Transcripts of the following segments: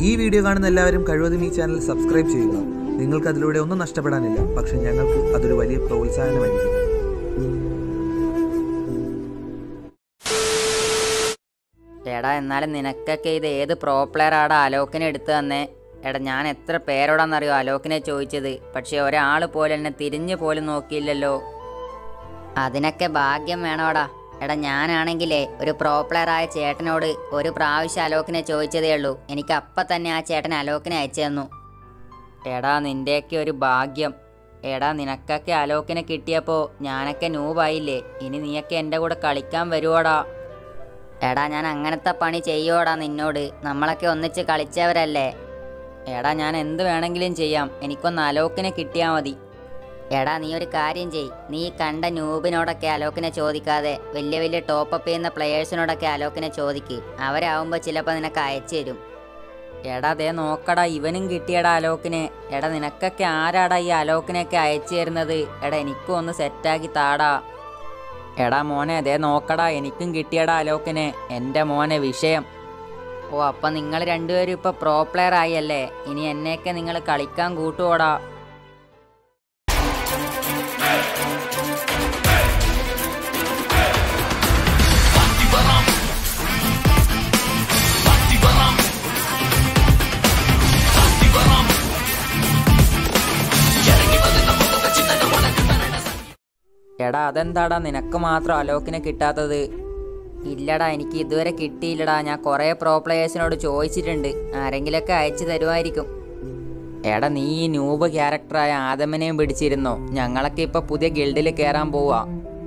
ഈ വീഡിയോ കാണുന്ന എല്ലാവരും കഴിവതും ഈ ചാനൽ സബ്സ്ക്രൈബ് ചെയ്യുക നിങ്ങൾക്ക് അതിലൂടെ ഒന്നും നഷ്ടപ്പെടാനില്ല പക്ഷെ ഞങ്ങൾക്ക് അതൊരു വലിയ പ്രോത്സാഹനമായിരിക്കും എടാ എന്നാലും നിനക്കൊക്കെ ഇത് ഏത് പ്രോ പ്ലെയർ ആടാ അലോക്കിനെ എടുത്തു തന്നെ എടാ ഞാൻ എത്ര പേരോടാന്നറിയോ അലോക്കിനെ ചോദിച്ചത് പക്ഷെ ഒരാൾ പോലും എന്നെ തിരിഞ്ഞു പോലും നോക്കിയില്ലല്ലോ അതിനൊക്കെ ഭാഗ്യം വേണോടാ എടാ ഞാനാണെങ്കിലേ ഒരു പ്രോ പ്ലെയർ ആയ ചേട്ടനോട് ഒരു പ്രാവശ്യം അലോക്കിനെ ചോദിച്ചതേ ഉള്ളൂ എനിക്ക് അപ്പം തന്നെ ആ ചേട്ടൻ അലോക്കിനെ അയച്ചു തന്നു എടാ നിൻ്റെയൊക്കെ ഒരു ഭാഗ്യം എടാ നിനക്കൊക്കെ അലോക്കിനെ കിട്ടിയപ്പോൾ ഞാനൊക്കെ നൂവായില്ലേ ഇനി നീയൊക്കെ എൻ്റെ കൂടെ കളിക്കാൻ വരുവോടാ എടാ ഞാൻ അങ്ങനത്തെ പണി ചെയ്യോടാ നിന്നോട് നമ്മളൊക്കെ ഒന്നിച്ച് കളിച്ചവരല്ലേ എടാ ഞാൻ എന്ത് വേണമെങ്കിലും ചെയ്യാം എനിക്കൊന്ന് അലോക്കിനെ കിട്ടിയാൽ മതി എടാ നീ ഒരു കാര്യം ചെയ് നീ കണ്ട നൂബിനോടൊക്കെ അലോക്കിനെ ചോദിക്കാതെ വലിയ വലിയ ടോപ്പ് അപ്പ് ചെയ്യുന്ന പ്ലെയേഴ്സിനോടൊക്കെ അലോക്കിനെ ചോദിക്ക് അവരാവുമ്പോൾ ചിലപ്പോൾ നിനക്ക് അയച്ചു തരും എടാ ദേ നോക്കടാ ഇവനും കിട്ടിയടാ അലോക്കിനെ എടാ നിനക്കൊക്കെ ആരാടാ ഈ അലോക്കിനെയൊക്കെ അയച്ചു തരുന്നത് എടാ എനിക്കും ഒന്ന് സെറ്റാക്കി താടാ എടാ മോനെ അതേ നോക്കടാ എനിക്കും കിട്ടിയടാ അലോക്കിനെ എൻ്റെ മോനെ വിഷയം ഓ അപ്പം നിങ്ങൾ രണ്ടുപേരും ഇപ്പോൾ പ്രോ പ്ലെയർ ആയല്ലേ ഇനി എന്നെയൊക്കെ നിങ്ങൾ കളിക്കാൻ കൂട്ടുപോടാ എടാ അതെന്താടാ നിനക്ക് മാത്രം അലോക്കിനെ കിട്ടാത്തത് ഇല്ലടാ എനിക്ക് ഇതുവരെ കിട്ടിയില്ലടാ ഞാൻ കുറേ പ്രോ പ്ലേയേഴ്സിനോട് ചോദിച്ചിട്ടുണ്ട് ആരെങ്കിലൊക്കെ അയച്ചു തരുമായിരിക്കും എടാ നീ ഈ നൂബ് ക്യാരക്ടറായ ആദമിനെയും പിടിച്ചിരുന്നോ ഞങ്ങളൊക്കെ ഇപ്പൊ പുതിയ ഗിൽഡിൽ കയറാൻ പോവാ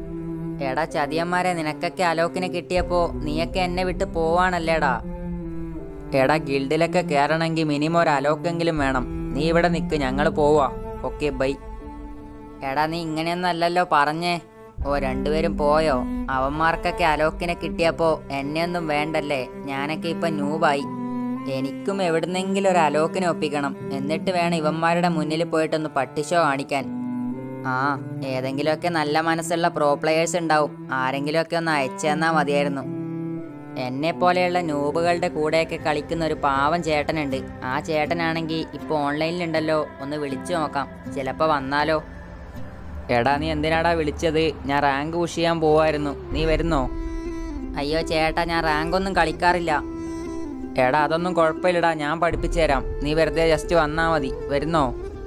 എടാ ചതിയന്മാരെ നിനക്കൊക്കെ അലോക്കിനെ കിട്ടിയപ്പോ നീയൊക്കെ എന്നെ വിട്ട് പോവാണല്ലേടാ എടാ ഗിൽഡിലൊക്കെ കയറണമെങ്കിൽ മിനിമം ഒരു അലോക്കെങ്കിലും വേണം നീ ഇവിടെ നിൽക്ക് ഞങ്ങൾ പോവാ ഓക്കെ ബൈ എടാ നീ ഇങ്ങനെയൊന്നല്ലല്ലോ പറഞ്ഞേ ഓ രണ്ടുപേരും പോയോ അവന്മാർക്കൊക്കെ അലോക്കിനെ കിട്ടിയപ്പോ എന്നെയൊന്നും വേണ്ടല്ലേ ഞാനൊക്കെ ഇപ്പൊ നൂബായി എനിക്കും എവിടുന്നെങ്കിലും ഒരു അലോക്കിനെ ഒപ്പിക്കണം എന്നിട്ട് വേണം ഇവന്മാരുടെ മുന്നിൽ പോയിട്ടൊന്ന് പട്ടിഷോ കാണിക്കാൻ ആ ഏതെങ്കിലുമൊക്കെ നല്ല മനസ്സുള്ള പ്രോ പ്ലെയേഴ്സ് ഉണ്ടാവും ആരെങ്കിലുമൊക്കെ ഒന്ന് അയച്ചു തന്നാൽ മതിയായിരുന്നു എന്നെ പോലെയുള്ള നൂബുകളുടെ കൂടെയൊക്കെ കളിക്കുന്ന ഒരു പാവം ചേട്ടനുണ്ട് ആ ചേട്ടനാണെങ്കിൽ ഇപ്പോൾ ഓൺലൈനിലുണ്ടല്ലോ ഒന്ന് വിളിച്ചു നോക്കാം ചിലപ്പോൾ വന്നാലോ എടാ നീ എന്തിനാടാ വിളിച്ചത് ഞാൻ റാങ്ക് പുഷ് ചെയ്യാൻ പോവായിരുന്നു നീ വരുന്നോ അയ്യോ ചേട്ടാ ഞാൻ റാങ്ക് ഒന്നും കളിക്കാറില്ല എടാ അതൊന്നും കുഴപ്പമില്ലടാ ഞാൻ പഠിപ്പിച്ചു തരാം നീ വെറുതെ ജസ്റ്റ് വന്നാ മതി വരുന്നോ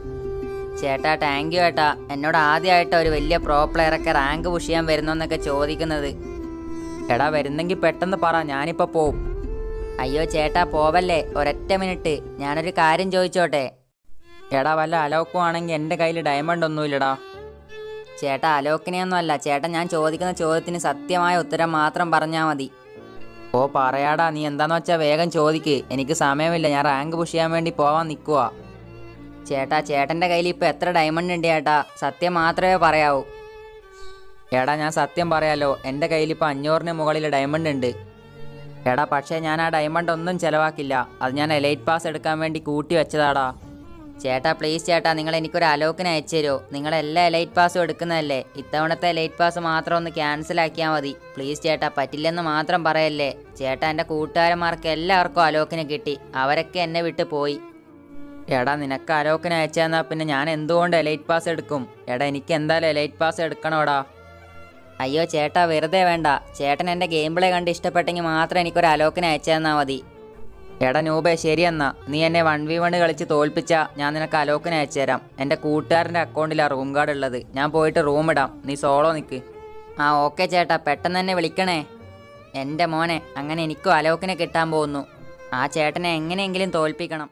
ചേട്ടാ താങ്ക് യു ഏട്ടാ എന്നോട് ആദ്യമായിട്ട് ഒരു വലിയ പ്രോ പ്ലെയറൊക്കെ റാങ്ക് പുഷ് ചെയ്യാൻ വരുന്നോന്നൊക്കെ ചോദിക്കുന്നത് എടാ വരുന്നെങ്കിൽ പെട്ടെന്ന് പറ ഞാനിപ്പോൾ പോവും അയ്യോ ചേട്ടാ പോവല്ലേ ഒരൊറ്റ മിനിറ്റ് ഞാനൊരു കാര്യം ചോദിച്ചോട്ടെ എടാ വല്ല അലോക്കും ആണെങ്കിൽ എൻ്റെ കയ്യിൽ ഡയമണ്ട് ഒന്നുമില്ലടാ ചേട്ടാ അലോക്കിനെയൊന്നും അല്ല ചേട്ടാ ഞാൻ ചോദിക്കുന്ന ചോദ്യത്തിന് സത്യമായ ഉത്തരം മാത്രം പറഞ്ഞാൽ മതി ഓ പറയാടാ നീ എന്താന്ന് വെച്ചാൽ വേഗം ചോദിക്ക് എനിക്ക് സമയമില്ല ഞാൻ റാങ്ക് പുഷ് ചെയ്യാൻ വേണ്ടി പോവാൻ നിൽക്കുക ചേട്ടാ ചേട്ടൻ്റെ കയ്യിൽ ഇപ്പോൾ എത്ര ഡയമണ്ട് ഉണ്ട് ചേട്ടാ സത്യം മാത്രമേ പറയാവൂ എടാ ഞാൻ സത്യം പറയാലോ എൻ്റെ കയ്യിൽ ഇപ്പോൾ അഞ്ഞൂറിന് മുകളിൽ ഡയമണ്ട് ഉണ്ട് എടാ പക്ഷേ ഞാൻ ആ ഡയമണ്ട് ഒന്നും ചിലവാക്കില്ല അത് ഞാൻ എലൈറ്റ് പാസ് എടുക്കാൻ വേണ്ടി കൂട്ടി വെച്ചതാടാ ചേട്ടാ പ്ലീസ് ചേട്ടാ നിങ്ങൾ എനിക്കൊരു അലോക്കിന് അയച്ചു തരുമോ നിങ്ങൾ എല്ലാ എലൈറ്റ് പാസും എടുക്കുന്നതല്ലേ ഇത്തവണത്തെ എലൈറ്റ് പാസ് മാത്രം ഒന്ന് ക്യാൻസൽ ആക്കിയാൽ മതി പ്ലീസ് ചേട്ടാ പറ്റില്ലെന്ന് മാത്രം പറയല്ലേ ചേട്ടാ എൻ്റെ കൂട്ടുകാരന്മാർക്ക് എല്ലാവർക്കും അലോക്കിന് കിട്ടി അവരൊക്കെ എന്നെ വിട്ട് പോയി എടാ നിനക്ക് അലോക്കിന് അയച്ചു തന്നാൽ പിന്നെ ഞാൻ എന്തുകൊണ്ട് എലൈറ്റ് പാസ് എടുക്കും എടാ എനിക്ക് എന്തായാലും എലൈറ്റ് പാസ് എടുക്കണോടാ അയ്യോ ചേട്ടാ വെറുതെ വേണ്ട ചേട്ടൻ എൻ്റെ ഗെയിം പ്ലേ കണ്ട് ഇഷ്ടപ്പെട്ടെങ്കിൽ മാത്രം എനിക്കൊരു അലോക്കിന് അയച്ചു തന്നാൽ മതി എടാ നൂബേ ശരിയെന്നാ നീ എന്നെ വൺ വി വൺ കളിച്ച് തോൽപ്പിച്ചാ ഞാൻ നിനക്ക് അലോക്കിന് അയച്ചു തരാം എൻ്റെ കൂട്ടുകാരൻ്റെ അക്കൗണ്ടിലാണ് റൂം കാർഡ് ഉള്ളത് ഞാൻ പോയിട്ട് റൂം ഇടാം നീ സോളോ നിൽക്ക് ആ ഓക്കെ ചേട്ടാ പെട്ടെന്ന് തന്നെ വിളിക്കണേ എൻ്റെ മോനെ അങ്ങനെ എനിക്കും അലോക്കിനെ കിട്ടാൻ പോകുന്നു ആ ചേട്ടനെ എങ്ങനെയെങ്കിലും തോൽപ്പിക്കണം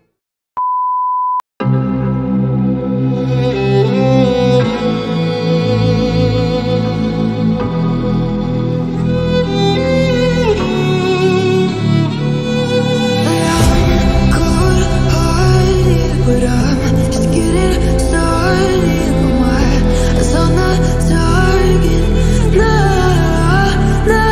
Cold-hearted, but I'm just getting started. My eyes on the target. No, no.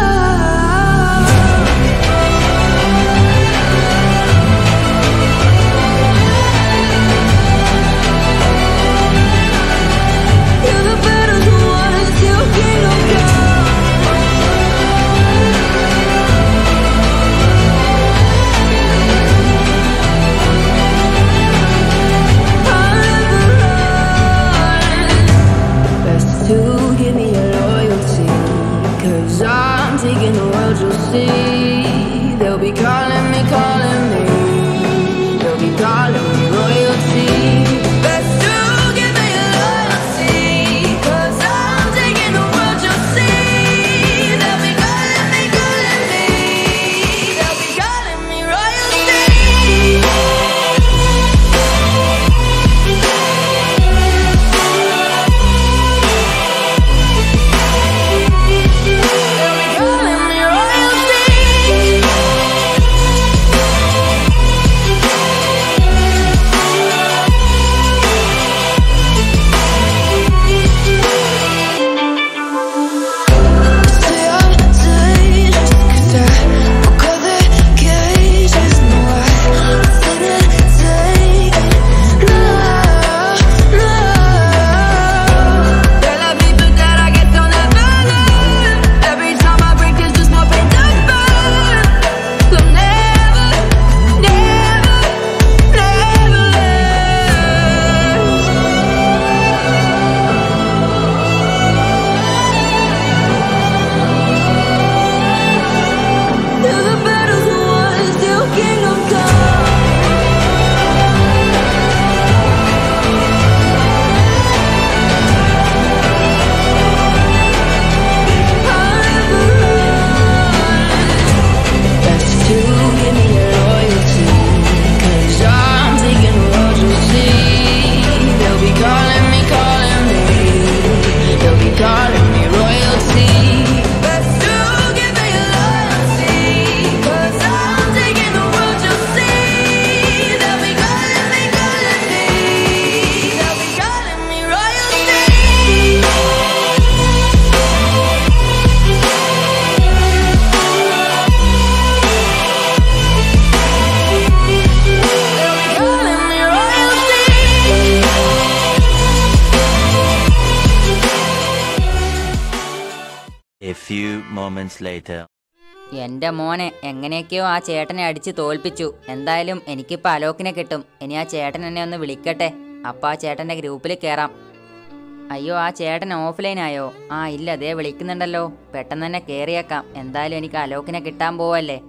few moments later. എൻ്റെ മോനെ എങ്ങനെയൊക്കെയോ ആ ചേട്ടനെ അടിച്ച് തോൽപ്പിച്ചു എന്തായാലും എനിക്കിപ്പോൾ അലോക്കിനെ കിട്ടും ഇനി ആ ചേട്ടൻ എന്നെ ഒന്ന് വിളിക്കട്ടെ അപ്പോൾ ആ ചേട്ടൻ്റെ ഗ്രൂപ്പിൽ കയറാം അയ്യോ ആ ചേട്ടൻ ഓഫ്ലൈൻ ആയോ ആ ഇല്ല ദേ വിളിക്കുന്നുണ്ടല്ലോ പെട്ടെന്ന് തന്നെ കയറിയേക്കാം എന്തായാലും എനിക്ക് അലോക്കിനെ കിട്ടാൻ പോവല്ലേ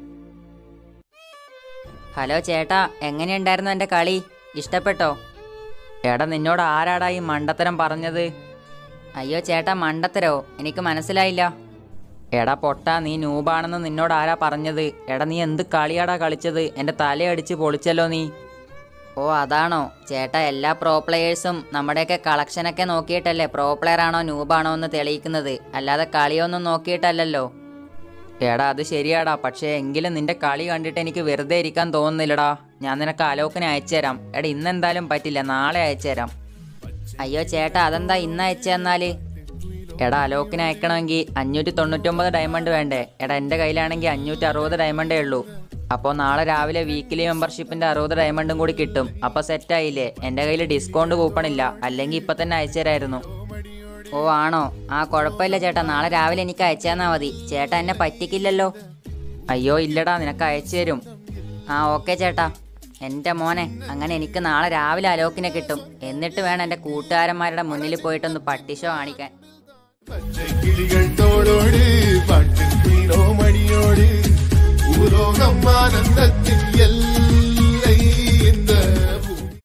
ഹലോ ചേട്ടാ എങ്ങനെയുണ്ടായിരുന്നു എൻ്റെ കളി ഇഷ്ടപ്പെട്ടോ എടാ നിന്നോട് ആരാടാ ഈ മണ്ടത്തരം പറഞ്ഞത് അയ്യോ ചേട്ടാ മണ്ടത്തരോ എനിക്ക് മനസ്സിലായില്ല എടാ പൊട്ട നീ നൂബാണെന്ന് നിന്നോട് ആരാ പറഞ്ഞത് എടാ നീ എന്ത് കളിയാടാ കളിച്ചത് എൻ്റെ തലയടിച്ച് പൊളിച്ചല്ലോ നീ ഓ അതാണോ ചേട്ടാ എല്ലാ പ്രോ പ്ലെയേഴ്സും നമ്മുടെയൊക്കെ കളക്ഷനൊക്കെ നോക്കിയിട്ടല്ലേ പ്രോ പ്ലെയർ ആണോ നൂബാണോ എന്ന് തെളിയിക്കുന്നത് അല്ലാതെ കളിയൊന്നും നോക്കിയിട്ടല്ലല്ലോ എടാ അത് ശരിയാടാ പക്ഷേ എങ്കിലും നിന്റെ കളി കണ്ടിട്ട് എനിക്ക് വെറുതെ ഇരിക്കാൻ തോന്നുന്നില്ലടാ ഞാൻ നിനക്ക് അലോക്കിനെ അയച്ചുതരാം എടാ ഇന്നെന്തായാലും പറ്റില്ല നാളെ അയച്ചുതരാം അയ്യോ ചേട്ടാ അതെന്താ ഇന്ന് അയച്ചു തന്നാല് എടാ അലോക്കിനെ അയക്കണമെങ്കിൽ അഞ്ഞൂറ്റി തൊണ്ണൂറ്റൊമ്പത് ഡയമണ്ട് വേണ്ടേ എടാ എൻ്റെ കയ്യിലാണെങ്കിൽ അഞ്ഞൂറ്റി അറുപത് ഡയമണ്ടേ ഉള്ളൂ അപ്പോൾ നാളെ രാവിലെ വീക്കിലി മെമ്പർഷിപ്പിൻ്റെ അറുപത് ഡയമണ്ടും കൂടി കിട്ടും അപ്പോൾ സെറ്റായില്ലേ എൻ്റെ കയ്യിൽ ഡിസ്കൗണ്ട് കൂപ്പൺ ഇല്ല അല്ലെങ്കിൽ ഇപ്പം തന്നെ അയച്ചു തരായിരുന്നു ഓ ആണോ ആ കുഴപ്പമില്ല ചേട്ടാ നാളെ രാവിലെ എനിക്ക് അയച്ചു തന്നാൽ മതി ചേട്ടാ എന്നെ പറ്റിക്കില്ലല്ലോ അയ്യോ ഇല്ലടാ നിനക്ക് അയച്ചു തരും ആ ഓക്കെ ചേട്ടാ എൻ്റെ മോനെ അങ്ങനെ എനിക്ക് നാളെ രാവിലെ അലോക്കിനെ കിട്ടും എന്നിട്ട് വേണം എൻ്റെ കൂട്ടുകാരന്മാരുടെ മുന്നിൽ പോയിട്ടൊന്ന് പട്ടിഷോ കാണിക്കാൻ കിളികൾ തോടോട് പാട്ടിൻ മണിയോട് ഭൂലോകം ആനന്ദത്തിൽ എല്ലാം